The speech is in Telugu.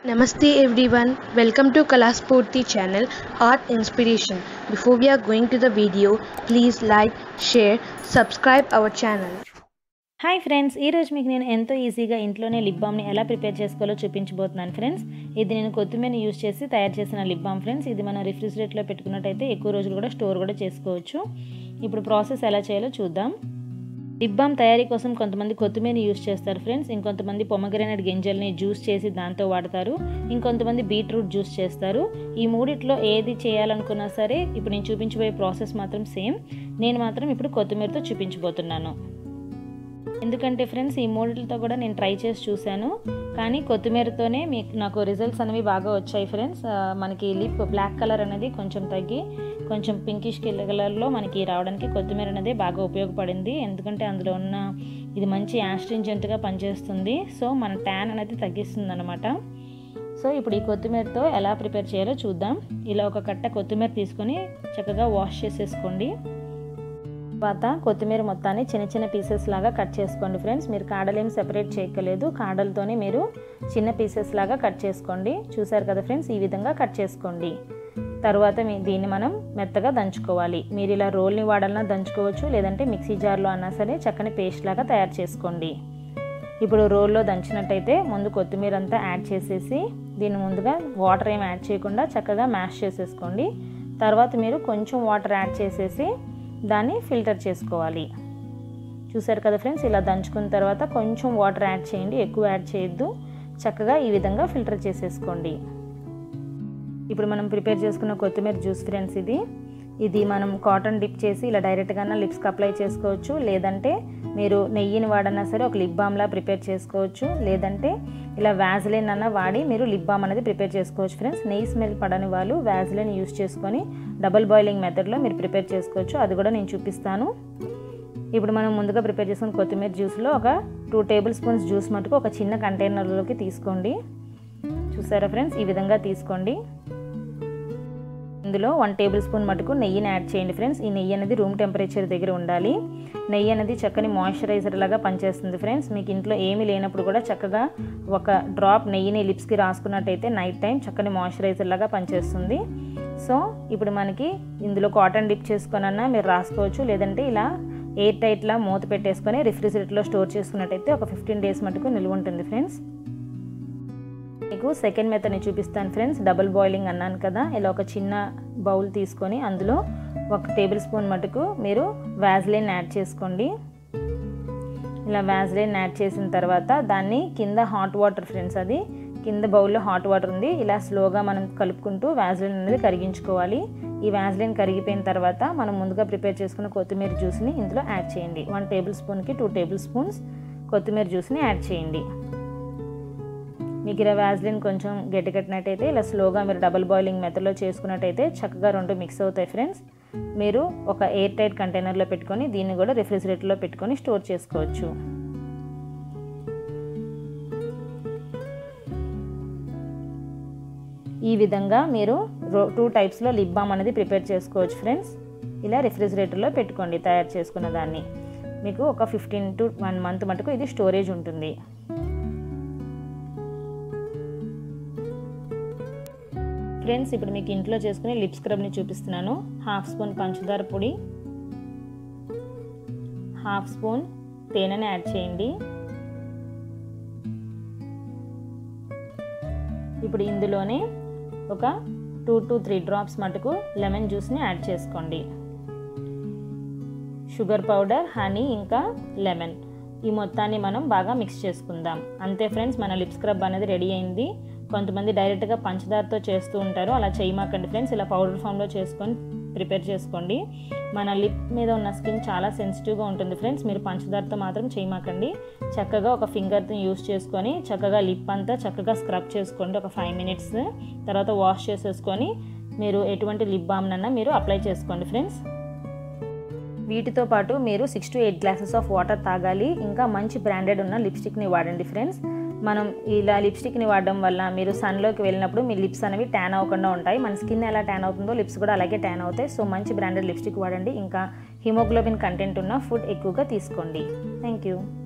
Namaste everyone, welcome to Kalaspurti channel Art Inspiration. Before we are going to the video, please like, share, subscribe our channel. Hi friends ఈరోజు మీకు నేను ఎంతో ఈజీగా ఇంట్లోనే లిప్ బామ్ని ఎలా ప్రిపేర్ చేసుకోవాలో చూపించబోతున్నాను ఫ్రెండ్స్ ఇది నేను కొత్తిమీరని యూస్ చేసి తయారు చేసిన లిప్ బామ్ ఫ్రెండ్స్ ఇది మనం రిఫ్రిజిరేటర్లో పెట్టుకున్నట్టయితే ఎక్కువ రోజులు కూడా స్టోర్ కూడా చేసుకోవచ్చు ఇప్పుడు ప్రాసెస్ ఎలా చేయాలో చూద్దాం లిప్ బామ్ తయారీ కోసం కొంతమంది కొత్తిమీరని యూస్ చేస్తారు ఫ్రెండ్స్ ఇంకొంతమంది పొమగ్రనేట్ గింజల్ని జ్యూస్ చేసి దాంతో వాడతారు ఇంకొంతమంది బీట్రూట్ జ్యూస్ చేస్తారు ఈ మూడిట్లో ఏది చేయాలనుకున్నా సరే ఇప్పుడు నేను చూపించబోయే ప్రాసెస్ మాత్రం సేమ్ నేను మాత్రం ఇప్పుడు కొత్తిమీరతో చూపించబోతున్నాను ఎందుకంటే ఫ్రెండ్స్ ఈ మూడిలతో కూడా నేను ట్రై చేసి చూశాను కానీ కొత్తిమీరతోనే మీకు నాకు రిజల్ట్స్ అనేవి బాగా వచ్చాయి ఫ్రెండ్స్ ఆ, మనకి లిప్ బ్లాక్ కలర్ అనేది కొంచెం తగ్గి కొంచెం పింకిష్ కలర్లో మనకి రావడానికి కొత్తిమీర అనేది బాగా ఉపయోగపడింది ఎందుకంటే అందులో ఉన్న ఇది మంచి యాస్ట్రింజెంట్గా పనిచేస్తుంది సో మన ట్యాన్ అనేది తగ్గిస్తుంది అనమాట సో ఇప్పుడు ఈ కొత్తిమీరతో ఎలా ప్రిపేర్ చేయాలో చూద్దాం ఇలా ఒక కట్ట కొత్తిమీర తీసుకొని చక్కగా వాష్ చేసేసుకోండి తర్వాత కొత్తిమీర మొత్తాన్ని చిన్న చిన్న పీసెస్ లాగా కట్ చేసుకోండి ఫ్రెండ్స్ మీరు కాడలేం సెపరేట్ చేయక్కలేదు కాడలతోనే మీరు చిన్న పీసెస్ లాగా కట్ చేసుకోండి చూసారు కదా ఫ్రెండ్స్ ఈ విధంగా కట్ చేసుకోండి తర్వాత మీ దీన్ని మనం మెత్తగా దంచుకోవాలి మీరు ఇలా రోల్ని వాడాలన్నా దంచుకోవచ్చు లేదంటే మిక్సీ జార్లో అన్నా సరే చక్కని పేస్ట్ లాగా తయారు చేసుకోండి ఇప్పుడు రోల్లో దంచినట్టయితే ముందు కొత్తిమీర అంతా యాడ్ చేసేసి దీన్ని ముందుగా వాటర్ ఏం యాడ్ చేయకుండా చక్కగా మ్యాష్ చేసేసుకోండి తర్వాత మీరు కొంచెం వాటర్ యాడ్ చేసేసి దాన్ని ఫిల్టర్ చేసుకోవాలి చూసారు కదా ఫ్రెండ్స్ ఇలా దంచుకున్న తర్వాత కొంచెం వాటర్ యాడ్ చేయండి ఎక్కువ యాడ్ చేయొద్దు చక్కగా ఈ విధంగా ఫిల్టర్ చేసేసుకోండి ఇప్పుడు మనం ప్రిపేర్ చేసుకున్న కొత్తిమీర జ్యూస్ ఫ్రెండ్స్ ఇది ఇది మనం కాటన్ డిప్ చేసి ఇలా డైరెక్ట్గా లిప్స్కి అప్లై చేసుకోవచ్చు లేదంటే మీరు నెయ్యిని వాడన్నా సరే ఒక లిప్ బామ్లా ప్రిపేర్ చేసుకోవచ్చు లేదంటే ఇలా వ్యాజ్లైన్ అన్న వాడి మీరు లిప్ బామ్ అనేది ప్రిపేర్ చేసుకోవచ్చు ఫ్రెండ్స్ నెయ్యి స్మెల్ పడని వాళ్ళు వ్యాజ్లైన్ యూస్ చేసుకొని డబుల్ బాయిలింగ్ మెథడ్లో మీరు ప్రిపేర్ చేసుకోవచ్చు అది కూడా నేను చూపిస్తాను ఇప్పుడు మనం ముందుగా ప్రిపేర్ చేసుకున్న కొత్తిమీర జ్యూస్లో ఒక టూ టేబుల్ స్పూన్స్ జ్యూస్ మటుకు ఒక చిన్న కంటైనర్లోకి తీసుకోండి చూసారా ఫ్రెండ్స్ ఈ విధంగా తీసుకోండి ఇందులో వన్ టేబుల్ స్పూన్ మటుకు నెయ్యిని యాడ్ చేయండి ఫ్రెండ్స్ ఈ నెయ్యి అనేది రూమ్ టెంపరేచర్ దగ్గర ఉండాలి నెయ్యి అనేది చక్కని మాయిశ్చరైజర్ లాగా పనిచేస్తుంది ఫ్రెండ్స్ మీకు ఇంట్లో ఏమీ లేనప్పుడు కూడా చక్కగా ఒక డ్రాప్ నెయ్యిని లిప్స్కి రాసుకున్నట్టయితే నైట్ టైం చక్కని మాయిశ్చరైజర్ లాగా పనిచేస్తుంది సో ఇప్పుడు మనకి ఇందులో కాటన్ డిప్ చేసుకొనన్నా మీరు రాసుకోవచ్చు లేదంటే ఇలా ఎయిర్ టైట్లా మూత పెట్టేసుకొని రిఫ్రిజిరేటర్లో స్టోర్ చేసుకున్నట్టయితే ఒక ఫిఫ్టీన్ డేస్ మటుకు నిల్వ ఉంటుంది ఫ్రెండ్స్ మీకు సెకండ్ మెథడ్ని చూపిస్తాను ఫ్రెండ్స్ డబుల్ బాయిలింగ్ అన్నాను కదా ఇలా ఒక చిన్న బౌల్ తీసుకొని అందులో ఒక టేబుల్ స్పూన్ మటుకు మీరు వ్యాజ్లైన్ యాడ్ చేసుకోండి ఇలా వ్యాజ్లైన్ యాడ్ చేసిన తర్వాత దాన్ని కింద హాట్ వాటర్ ఫ్రెండ్స్ అది కింద బౌల్లో హాట్ వాటర్ ఉంది ఇలా స్లోగా మనం కలుపుకుంటూ వ్యాజ్లైన్ అనేది కరిగించుకోవాలి ఈ వ్యాజ్లైన్ కరిగిపోయిన తర్వాత మనం ముందుగా ప్రిపేర్ చేసుకున్న కొత్తిమీర జ్యూస్ని ఇందులో యాడ్ చేయండి వన్ టేబుల్ స్పూన్కి టూ టేబుల్ స్పూన్స్ కొత్తిమీర జ్యూస్ని యాడ్ చేయండి మీకు ఇలా వ్యాజ్లిన్ కొంచెం గట్టికట్టినట్టయితే ఇలా స్లోగా మీరు డబుల్ బాయిలింగ్ మెథడ్లో చేసుకున్నట్టయితే చక్కగా రెండు మిక్స్ అవుతాయి ఫ్రెండ్స్ మీరు ఒక ఎయిర్ టైట్ కంటైనర్లో పెట్టుకొని దీన్ని కూడా రిఫ్రిజిరేటర్లో పెట్టుకొని స్టోర్ చేసుకోవచ్చు ఈ విధంగా మీరు టూ టైప్స్లో లిప్ బామ్ అనేది ప్రిపేర్ చేసుకోవచ్చు ఫ్రెండ్స్ ఇలా రిఫ్రిజిరేటర్లో పెట్టుకోండి తయారు చేసుకున్న దాన్ని మీకు ఒక ఫిఫ్టీన్ టు వన్ మంత్ మటుకు ఇది స్టోరేజ్ ఉంటుంది ఫ్రెండ్స్ ఇప్పుడు మీకు ఇంట్లో చేసుకునే లిప్ స్క్రబ్ని చూపిస్తున్నాను హాఫ్ స్పూన్ పంచదార పొడి హాఫ్ స్పూన్ తేనెని యాడ్ చేయండి ఇప్పుడు ఇందులోనే ఒక టూ టు త్రీ డ్రాప్స్ మటుకు లెమన్ జ్యూస్ని యాడ్ చేసుకోండి షుగర్ పౌడర్ హనీ ఇంకా లెమన్ ఈ మొత్తాన్ని మనం బాగా మిక్స్ చేసుకుందాం అంతే ఫ్రెండ్స్ మన లిప్ స్క్రబ్ అనేది రెడీ అయింది కొంతమంది డైరెక్ట్గా పంచదారతో చేస్తూ ఉంటారు అలా చేయమాకండి ఫ్రెండ్స్ ఇలా పౌడర్ ఫామ్లో చేసుకొని ప్రిపేర్ చేసుకోండి మన లిప్ మీద ఉన్న స్కిన్ చాలా సెన్సిటివ్గా ఉంటుంది ఫ్రెండ్స్ మీరు పంచదారతో మాత్రం చేయమాకండి చక్కగా ఒక ఫింగర్తో యూస్ చేసుకొని చక్కగా లిప్ అంతా చక్కగా స్క్రబ్ చేసుకోండి ఒక ఫైవ్ మినిట్స్ తర్వాత వాష్ చేసేసుకొని మీరు ఎటువంటి లిప్ బామ్నన్నా మీరు అప్లై చేసుకోండి ఫ్రెండ్స్ వీటితో పాటు మీరు six to eight glasses of water తాగాలి ఇంకా మంచి బ్రాండెడ్ ఉన్న లిప్స్టిక్ని వాడండి ఫ్రెండ్స్ మనం ఇలా లిప్స్టిక్ని వాడడం వల్ల మీరు సన్లోకి వెళ్ళినప్పుడు మీ లిప్స్ అనేవి ట్యాన్ అవ్వకుండా ఉంటాయి మన స్కిన్ ఎలా ట్యాన్ అవుతుందో లిప్స్ కూడా అలాగే ట్యాన్ అవుతాయి సో మంచి బ్రాండెడ్ లిప్స్టిక్ వాడండి ఇంకా హిమోగ్లోబిన్ కంటెంట్ ఉన్న ఫుడ్ ఎక్కువగా తీసుకోండి థ్యాంక్ యూ